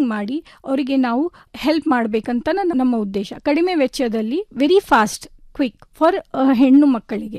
Screening ಮಾಡಿ ಅವರಿಗೆ ನಾವು ಹೆಲ್ಪ್ ಮಾಡಬೇಕಂತ ನನ್ನ- ನಮ್ಮ ಉದ್ದೇಶ ಕಡಿಮೆ ವೆಚ್ಚದಲ್ಲಿ ವೆರಿ ಫಾಸ್ಟ್ ಕ್ವಿಕ್ ಫಾರ್ ಹೆಣ್ಣು ಮಕ್ಕಳಿಗೆ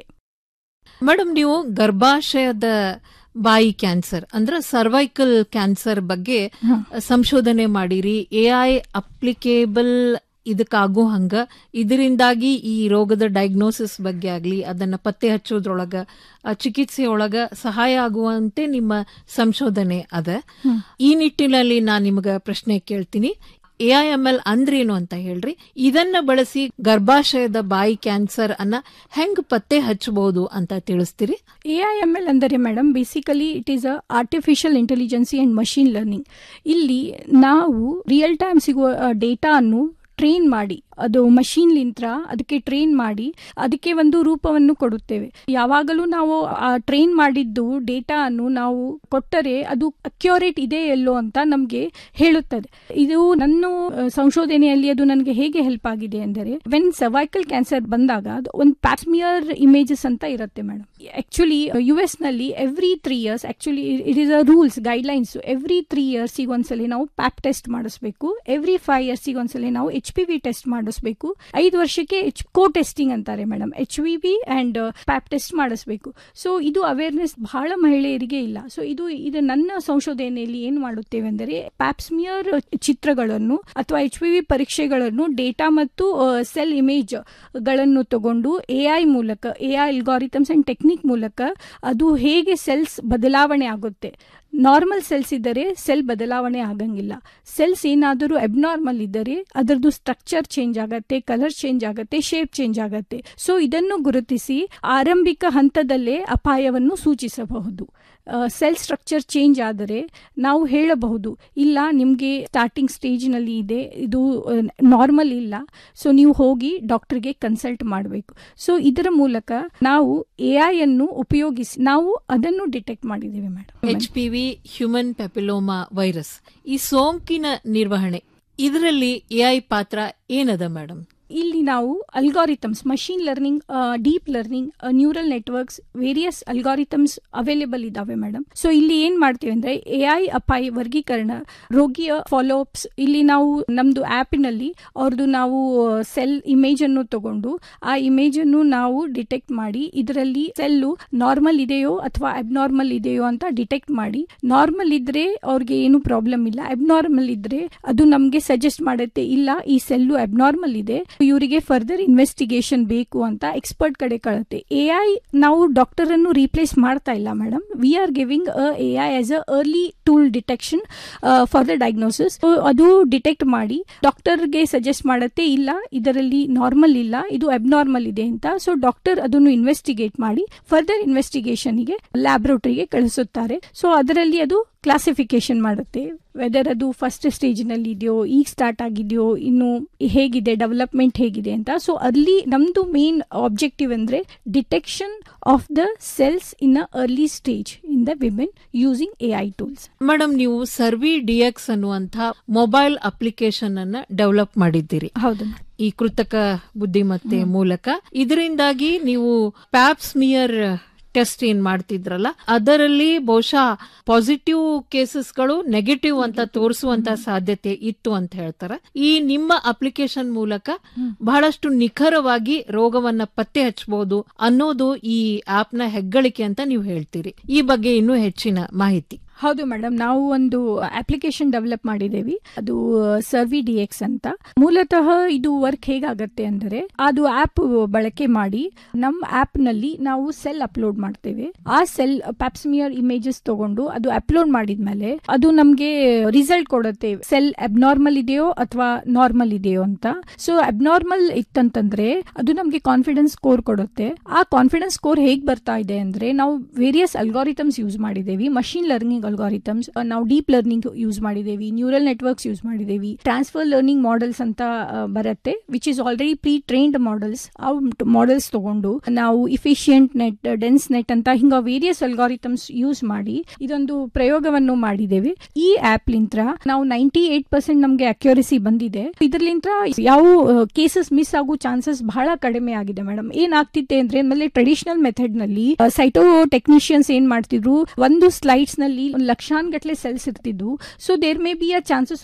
ಮೇಡಮ್ ನೀವು ಗರ್ಭಾಶಯದ ಬಾಯಿ ಕ್ಯಾನ್ಸರ್ ಅಂದ್ರೆ ಸರ್ವೈಕಲ್ ಕ್ಯಾನ್ಸರ್ ಬಗ್ಗೆ ಹ. ಸಂಶೋಧನೆ ಮಾಡಿರಿ ಎ ಐ ಅಪ್ಲಿಕೇಬಲ್ ಇದಕ್ಕಾಗೋ ಹಂಗ ಇದರಿಂದಾಗಿ ಈ ರೋಗದ ಡಯಾಗ್ನೋಸಿಸ್ ಬಗ್ಗೆ ಆಗ್ಲಿ ಅದನ್ನ ಪತ್ತೆ ಹಚ್ಚೋದ್ರೊಳಗ ಆ ಚಿಕಿತ್ಸೆಯೊಳಗ ಸಹಾಯ ಆಗುವಂತೆ ನಿಮ್ಮ ಸಂಶೋಧನೆ ಅದ ಈ ನಿಟ್ಟಿನಲ್ಲಿ ನಾನು ನಿಮಗ ಪ್ರಶ್ನೆ ಕೇಳ್ತೀನಿ ಎ ಐ ಎಂ ಎಲ್ ಅಂದ್ರೇನು ಅಂತ ಹೇಳ್ರಿ ಇದನ್ನ ಬಳಸಿ ಗರ್ಭಾಶಯದ ಬಾಯಿ ಕ್ಯಾನ್ಸರ್ ಅನ್ನ ಹೆಂಗ್ ಪತ್ತೆ ಹಚ್ಚಬಹುದು ಅಂತ ತಿಳಿಸ್ತೀರಿ ಎ ಐ ಎಮ್ ಎಲ್ ಅಂದರೆ madam basically it is uh artificial intelligence and machine learning ಇಲ್ಲಿ ನಾವು ರಿಯಲ್ ಟೈಮ್ ಸಿಗುವ ಡೇಟಾ ಅನ್ನು ಟ್ರೈನ್ ಮಾಡಿ ಅದು ಮಷೀನ್ಲಿಂತ್ರ ಅದಕ್ಕೆ ಟ್ರೈನ್ ಮಾಡಿ ಅದಕ್ಕೆ ಒಂದು ರೂಪವನ್ನು ಕೊಡುತ್ತೇವೆ ಯಾವಾಗಲೂ ನಾವು ಆ ಟ್ರೈನ್ ಮಾಡಿದ್ದು ಡೇಟಾ ಅನ್ನು ನಾವು ಕೊಟ್ಟರೆ ಅದು ಅಕ್ಯೂರೇಟ್ ಇದೆ ಎಲ್ಲೋ ಅಂತ ನಮಗೆ ಹೇಳುತ್ತದೆ ಇದು ನನ್ನ ಆ, ಸಂಶೋಧನೆಯಲ್ಲಿ ಅದು ನನಗೆ ಹೇಗೆ ಹೆಲ್ಪ್ ಆಗಿದೆ ಅಂದರೆ ವೆನ್ ಸರ್ವೈಕಲ್ ಕ್ಯಾನ್ಸರ್ ಬಂದಾಗ ಅದು ಒಂದು ಪ್ಯಾಸ್ಮಿಯರ್ ಇಮೇಜಸ್ ಅಂತ ಇರುತ್ತೆ ಮೇಡಮ್ ಆಕ್ಚುಲಿ ಯು ಎಸ್ ನಲ್ಲಿ every three years actually it is uh rules guidelines every three ಇಯರ್ಸಿಗೆ ಒಂದ್ಸಲಿ ನಾವು ಪ್ಯಾಪ್ ಟೆಸ್ಟ್ ಮಾಡಿಸ್ಬೇಕು ಎವ್ರಿ ಫೈವ್ ಇಯರ್ಸಿಗೆ ಒಂದ್ಸಲಿ ನಾವು ಎಚ್ ಪಿ ವಿ ಟೆಸ್ಟ್ ಮಾಡಿಸ್ಬೇಕು ಐದು ವರ್ಷಕ್ಕೆ ಎಚ್ ಕೋ ಟೆಸ್ಟಿಂಗ್ ಅಂತಾರೆ madam H V V and pap test ಮಾಡಿಸ್ಬೇಕು ಸೊ ಇದು ಅವೇರ್ನೆಸ್ ಬಹಳ ಮಹಿಳೆಯರಿಗೆ ಇಲ್ಲ ಸೊ ಇದು ಇದು ನನ್ನ ಸಂಶೋಧನೆಯಲ್ಲಿ ಏನು ಮಾಡುತ್ತೇವೆ ಅಂದರೆ ಪ್ಯಾಪ್ಸ್ಮಿಯರ್ ಚಿತ್ರಗಳನ್ನು ಅಥವಾ ಎಚ್ ಪಿ ವಿ ಪರೀಕ್ಷೆಗಳನ್ನು ಡೇಟಾ ಮತ್ತು ಸೆಲ್ ಇಮೇಜ್ ಗಳನ್ನು ತಗೊಂಡು ಎ ಐ ಮೂಲಕ A I algorithms and technique ಮೂಲಕ ಅದು ಹೇಗೆ ಸೆಲ್ಸ್ ಬದಲಾವಣೆ ಆಗುತ್ತೆ ನಾರ್ಮಲ್ ಸೆಲ್ಸ್ ಇದ್ದರೆ ಸೆಲ್ ಬದಲಾವಣೆ ಆಗಂಗಿಲ್ಲ ಸೆಲ್ಸ್ ಏನಾದರೂ ಅಬ್ನಾರ್ಮಲ್ ಇದ್ದರೆ ಅದರದ್ದು ಸ್ಟ್ರಕ್ಚರ್ ಚೇಂಜ್ ಆಗತ್ತೆ ಕಲರ್ ಚೇಂಜ್ ಆಗತ್ತೆ ಶೇಪ್ ಚೇಂಜ್ ಆಗತ್ತೆ ಸೊ ಇದನ್ನು ಗುರುತಿಸಿ ಆರಂಭಿಕ ಹಂತದಲ್ಲೇ ಅಪಾಯವನ್ನು ಸೂಚಿಸಬಹುದು ಸೆಲ್ ಸ್ಟ್ರಕ್ಚರ್ ಚೇಂಜ್ ಆದರೆ ನಾವು ಹೇಳಬಹುದು ಇಲ್ಲ ನಿಮಗೆ ಸ್ಟಾರ್ಟಿಂಗ್ ಸ್ಟೇಜ್ನಲ್ಲಿ ಇದೆ ಇದು ನಾರ್ಮಲ್ ಇಲ್ಲ ಸೊ ನೀವು ಹೋಗಿ ಡಾಕ್ಟರ್ಗೆ ಕನ್ಸಲ್ಟ್ ಮಾಡಬೇಕು ಸೊ ಇದರ ಮೂಲಕ ನಾವು ಎ ಐ ಅನ್ನು ಉಪಯೋಗಿಸಿ ನಾವು ಅದನ್ನು ಡಿಟೆಕ್ಟ್ ಮಾಡಿದ್ದೇವೆ madam H P V human papilloma virus ಈ ಸೋಂಕಿನ ನಿರ್ವಹಣೆ ಇದರಲ್ಲಿ ಎಐ ಪಾತ್ರ ಏನದ ಮೇಡಮ್ ಇಲ್ಲಿ ನಾವು algorithms machine learning deep learning neural networks various algorithms available ಇದಾವೆ ಮೇಡಮ್ ಸೊ ಇಲ್ಲಿ ಏನ್ ಮಾಡ್ತೀವಿ ಅಂದ್ರೆ ಎ ಐ ಅಪಾಯ ವರ್ಗೀಕರಣ ರೋಗಿಯ ಫಾಲೋಅಪ್ಸ್ ಇಲ್ಲಿ ನಾವು ನಮ್ದು ಆ್ಯಪಿನಲ್ಲಿ ಅವ್ರದ್ದು ನಾವು ಸೆಲ್ ಇಮೇಜ್ ಅನ್ನು ತಗೊಂಡು ಆ ಇಮೇಜ್ ಅನ್ನು ನಾವು ಡಿಟೆಕ್ಟ್ ಮಾಡಿ ಇದರಲ್ಲಿ ಸೆಲ್ಲು ನಾರ್ಮಲ್ ಇದೆಯೋ ಅಥವಾ ಅಬ್ನಾರ್ಮಲ್ ಇದೆಯೋ ಅಂತ ಡಿಟೆಕ್ಟ್ ಮಾಡಿ ನಾರ್ಮಲ್ ಇದ್ರೆ ಅವ್ರಿಗೆ ಏನು ಪ್ರಾಬ್ಲಮ್ ಇಲ್ಲ ಅಬ್ನಾರ್ಮಲ್ ಇದ್ರೆ ಅದು ನಮಗೆ ಸಜೆಸ್ಟ್ ಮಾಡುತ್ತೆ ಇಲ್ಲ ಈ ಸೆಲ್ಲು ಅಬ್ನಾರ್ಮಲ್ ಇದೆ ಇವರಿಗೆ ಫರ್ದರ್ ಇನ್ವೆಸ್ಟಿಗೇಷನ್ ಬೇಕು ಅಂತ ಎಕ್ಸ್ಪರ್ಟ್ ಕಡೆ ಕಳುತ್ತೆ ಎ ಐ ನಾವು ಡಾಕ್ಟರ್ ಅನ್ನು ರೀಪ್ಲೇಸ್ ಮಾಡ್ತಾ ಇಲ್ಲ madam we are giving A I as uh early tool detection for the diagnosis ಅದು ಡಿಟೆಕ್ಟ್ ಮಾಡಿ ಡಾಕ್ಟರ್ಗೆ ಸಜೆಸ್ಟ್ ಮಾಡುತ್ತೆ ಇಲ್ಲ ಇದರಲ್ಲಿ ನಾರ್ಮಲ್ ಇಲ್ಲ ಇದು ಅಬ್ನಾರ್ಮಲ್ ಇದೆ ಅಂತ ಸೊ ಡಾಕ್ಟರ್ ಅದನ್ನು ಇನ್ವೆಸ್ಟಿಗೇಟ್ ಮಾಡಿ ಫರ್ದರ್ ಇನ್ವೆಸ್ಟಿಗೇಷನ್ಗೆ ಲ್ಯಾಬ್ರೋಟರಿಗೆ ಕಳಿಸುತ್ತಾರೆ ಸೊ ಅದರಲ್ಲಿ ಅದು ಕ್ಲಾಸಿಫಿಕೇಶನ್ ಮಾಡುತ್ತೆ ವೆದರ್ ಅದು ಫಸ್ಟ್ ಸ್ಟೇಜ್ನಲ್ಲಿ ಇದೆಯೋ ಈಗ ಸ್ಟಾರ್ಟ್ ಆಗಿದೆಯೋ ಇನ್ನು ಹೇಗಿದೆ ಡೆವಲಪ್ಮೆಂಟ್ ಹೇಗಿದೆ ಅಂತ ಸೊ ಅಲ್ಲಿ ನಮ್ದು ಮೇನ್ ಆಬ್ಜೆಕ್ಟಿವ್ ಅಂದ್ರೆ detection of the cells in uh early stage in the women using A I tools madam ನೀವು ಸರ್ವಿ ಡಿಎಕ್ಸ್ ಅನ್ನುವಂಥ ಮೊಬೈಲ್ ಅಪ್ಲಿಕೇಶನ್ ಅನ್ನ ಡೆವಲಪ್ ಮಾಡಿದ್ದೀರಿ ಹೌದು ಈ ಕೃತಕ ಬುದ್ಧಿಮತ್ತೆ ಮೂಲಕ ಇದರಿಂದಾಗಿ ನೀವು ಪ್ಯಾಪ್ಸ್ಮಿಯರ್ ಟೆಸ್ಟ್ ಏನ್ ಮಾಡ್ತಿದ್ರಲ್ಲ ಅದರಲ್ಲಿ ಬಹುಶಃ ಪಾಸಿಟಿವ್ ಕೇಸಸ್ಗಳು ನೆಗೆಟಿವ್ ಅಂತ ತೋರಿಸುವಂತ ಸಾಧ್ಯತೆ ಇತ್ತು ಅಂತ ಹೇಳ್ತಾರೆ ಈ ನಿಮ್ಮ ಅಪ್ಲಿಕೇಶನ್ ಮೂಲಕ ಬಹಳಷ್ಟು ನಿಖರವಾಗಿ ರೋಗವನ್ನ ಪತ್ತೆ ಹಚ್ಚಬಹುದು ಅನ್ನೋದು ಈ ಆಪ್ನ ಹೆಗ್ಗಳಿಕೆ ಅಂತ ನೀವು ಹೇಳ್ತೀರಿ ಈ ಬಗ್ಗೆ ಇನ್ನೂ ಹೆಚ್ಚಿನ ಮಾಹಿತಿ ಹೌದು ಮೇಡಮ್ ನಾವು ಒಂದು ಅಪ್ಲಿಕೇಶನ್ ಡೆವಲಪ್ ಮಾಡಿದ್ದೇವೆ ಅದು ಸರ್ವಿ ಡಿ ಎಕ್ಸ್ ಅಂತ ಮೂಲತಃ ಇದು ವರ್ಕ್ ಹೇಗಾಗತ್ತೆ ಅಂದರೆ ಅದು ಆಪ್ ಬಳಕೆ ಮಾಡಿ ನಮ್ಮ ಆಪ್ ನಲ್ಲಿ ನಾವು ಸೆಲ್ ಅಪ್ಲೋಡ್ ಮಾಡ್ತೇವೆ ಆ ಸೆಲ್ ಪ್ಯಾಪ್ಸ್ಮಿಯರ್ ಇಮೇಜಸ್ ತಗೊಂಡು ಅದು ಅಪ್ಲೋಡ್ ಮಾಡಿದ್ಮೇಲೆ ಅದು ನಮ್ಗೆ ರಿಸಲ್ಟ್ ಕೊಡುತ್ತೆ ಸೆಲ್ ಅಬ್ನಾರ್ಮಲ್ ಇದೆಯೋ ಅಥವಾ ನಾರ್ಮಲ್ ಇದೆಯೋ ಅಂತ ಸೊ ಅಬ್ನಾರ್ಮಲ್ ಇತ್ತಂತಂದ್ರೆ ಅದು ನಮ್ಗೆ ಕಾನ್ಫಿಡೆನ್ಸ್ ಸ್ಕೋರ್ ಕೊಡುತ್ತೆ ಆ ಕಾನ್ಫಿಡೆನ್ಸ್ ಸ್ಕೋರ್ ಹೇಗ್ ಬರ್ತಾ ಇದೆ ಅಂದ್ರೆ ನಾವು ವೇರಿಯಸ್ ಅಲ್ಗಾರಿಥಮ್ಸ್ ಯೂಸ್ ಮಾಡಿದ್ದೇವೆ ಮಷಿನ್ ಲರ್ನಿಂಗ್ ಅಲ್ಗಾರಿಥಮ್ಸ್ ನಾವು ಡೀಪ್ ಲರ್ನಿಂಗ್ ಯೂಸ್ ಮಾಡಿದ್ದೇವೆ ನ್ಯೂರಲ್ ನೆಟ್ವರ್ಕ್ಸ್ ಯೂಸ್ ಮಾಡಿದ್ದೇವೆ ಟ್ರಾನ್ಸ್ಫರ್ ಲರ್ನಿಂಗ್ ಮಾಡೆಲ್ಸ್ ಅಂತ ಆ, ಬರುತ್ತೆ which is already pre trained models ಆ ಮಾಡೆಲ್ಸ್ ತಗೊಂಡು ನಾವು ಇಫಿಷಿಯಂಟ್ ನೆಟ್ ಡೆನ್ಸ್ ನೆಟ್ ಅಂತ ಹಿಂಗ ವೇರಿಯಸ್ ಅಲ್ಗಾರಿಥಮ್ಸ್ ಯೂಸ್ ಮಾಡಿ ಇದೊಂದು ಪ್ರಯೋಗವನ್ನು ಮಾಡಿದ್ದೇವೆ ಈ ಆಪ್ ಲಿಂತ್ರ ನಾವು ನೈಂಟಿ ಏಟ್ ಪರ್ಸೆಂಟ್ ನಮಗೆ ಅಕ್ಯೂರಿಸಿ ಬಂದಿದೆ ಇದರ್ಲಿಂತ್ರ ಯಾವ ಕೇಸಸ್ ಮಿಸ್ ಆಗೋ ಚಾನ್ಸಸ್ ಬಹಳ ಕಡಿಮೆ ಆಗಿದೆ ಮೇಡಮ್ ಏನಾಗ್ತಿತ್ತೆ ಅಂದ್ರೆ ಆಮೇಲೆ ಟ್ರೆಡಿಷನಲ್ ಮೆಥಡ್ ನಲ್ಲಿ ಸೈಟೋ ಟೆಕ್ನಿಷಿಯನ್ಸ್ ಏನ್ ಮಾಡ್ತಿದ್ರು ಒಂದು ಸ್ಲೈಡ್ಸ್ ನಲ್ಲಿ ಒಂದು ಲಕ್ಷಾನ್ ಗಟ್ಟಲೆ ಸೆಲ್ಸ್ ಇರ್ತಿದ್ವು so there may be uh chances